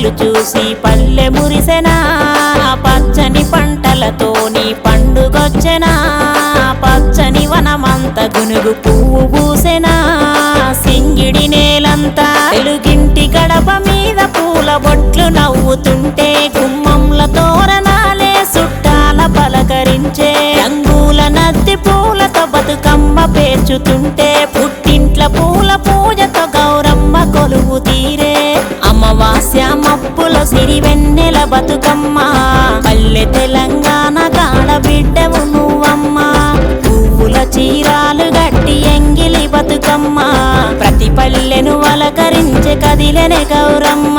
పల్లెలు చూసి పల్లె మురిసెనా పచ్చని పంటలతోని పండుగొచ్చెనా పచ్చని వనమంత గునుగు పువ్వు పూసెనా సింగిడి నేలంతా తెలుగింటి గడప మీద పూల బొట్లు నవ్వుతుంటే గుమ్మంల తోరణాలే సుట్టాల పలకరించే రంగుల నద్ది పూలతో బతుకమ్మ పేర్చుతుంటే పుట్టింట్ల పూల పూజతో గౌరమ్మ కొలువు తీరే అమావాస్య మప్పుల సిరి వెన్నెల బతుకమ్మ పల్లె తెలంగాణ కాడ బిడ్డవు నువ్వమ్మ పువ్వుల చీరాలు గట్టి ఎంగిలి బతుకమ్మ ప్రతి పల్లెను వలకరించే కదిలెనే గౌరమ్మ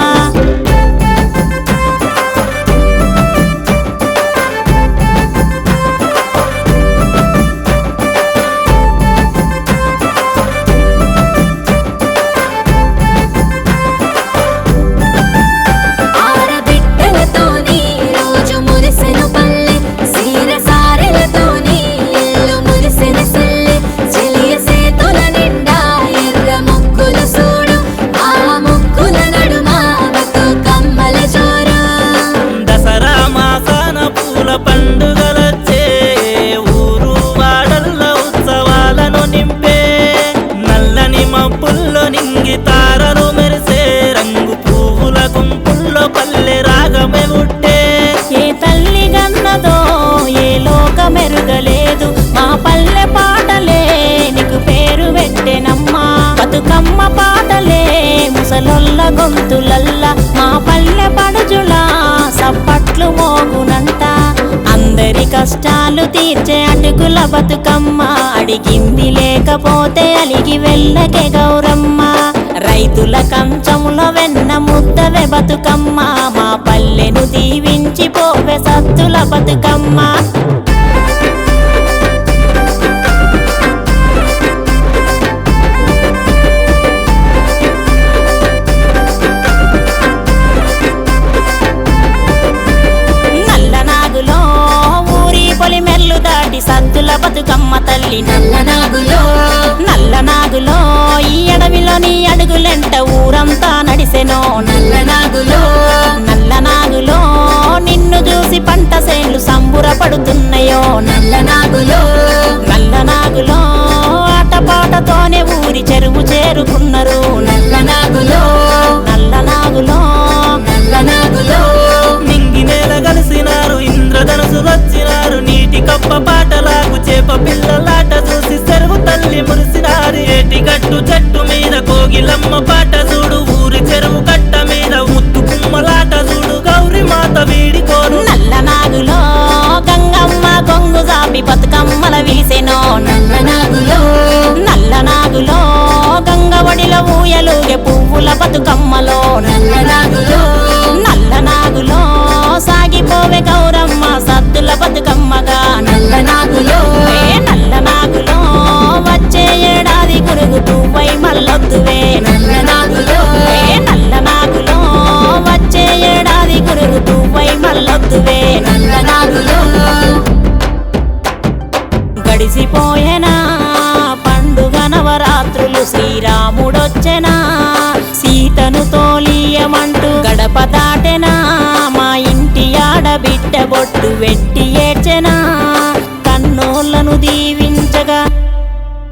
ఆడబిడ్డలతోని రోజు మురిసెను పల్లె సీర సారెలతోని ఇల్లు మురిసెన సల్లె చెలియ సేతుల నిండా ఎర్ర ముక్కులు సూడు ఆ ముక్కుల నడుమ బతుకమ్మల జోరు దసరా మాసాన పూల పండుగలొచ్చే ఊరు వాడల్లో ఉత్సవాలను నింపే నల్లని మబ్బుల్లో నింగి తారలు మెరిసే రంగు పువ్వుల గుంపుల్లో పల్లె రాగమే గుట్టే ఏ తల్లి గన్నదో ఏ లోకమెరుగలేదు మా పల్లె పాటలే నీకు పేరు పెట్టెనమ్మా బతుకమ్మ పాటలే ముసలొల్ల గొంతులల్ల మా పల్లె పడుజుల సప్పట్లు మోగునంట అందరి కష్టాలు తీర్చే అటుకుల బతుకమ్మ అడిగింది లేకపోతే అలిగి వెళ్ళకే గౌరమ్మ రైతుల కంచములో వెన్న ముద్దవే బతుకమ్మ మా పల్లెను దీవించి పోవే సత్తుల బతుకమ్మ నల్ల నాగులో ఊరి పొలి మెల్లు దాటి సత్తుల బతుకమ్మ తల్లి నల్ల నాగులో నల్ల నాగులో ఈ అడవిలోని అడుగులెంట ఊరంతా నడిసెనో నల్ల నాగులో నల్ల నాగులో నిన్ను చూసి పంట సేన్లు సంబురపడుతున్నాయో నల్ల నాగులో నల్ల నాగులో ఆటపాటతోనే ఊరి చెరువు చేరుకున్నారు నల్ల నాగులో నల్ల నాగులో నల్ల నాగులో నింగి నేల కలిసినారు ఇంద్రధనుసు వచ్చినారు నీటి కప్ప పాటలాగు చేప పిల్లలాట చూసి చెరువు తల్లి మురిసినారు ఏటి గట్టు చెట్టు మీద కోగిలమ్మ పాట చూడు ఊరి చెరువు కట్ట మీద ముత్తు కుమ్మలాట చూడు గౌరి మాత వీడికోను నల్ల నాగులో గంగమ్మ గొంగు జాపి బతుకమ్మల విలిసెనో నల్ల నాగులో నల్ల నాగులో గంగ ఒడిలో ఊయలుగే పువ్వుల బతుకమ్మలో నల్ల నాగులో నల్ల నాగులో సాగిపోవే గౌరమ్మ సద్దుల బతుకమ్మగా నల్ల నాగులో ఏ నల్ల నాగులో వచ్చే ఏడాది గురుగు పువ్వై మల్లొద్దువే నల్ల నాగులో ఏ నల్ల నాగులో వచ్చే ఏడాది గురుగు పువ్వై మల్లొద్దువే నల్ల నాగులో గడిసిపోయేనా పండుగ నవరాత్రులు శ్రీరాముడొచ్చెనా సీతను తోలియమంటూ గడప దాటెనా మా ఇంటి ఆడబిడ్డ బొట్టు వెట్టి ఏడ్చెనా కన్నోళ్ళను దీ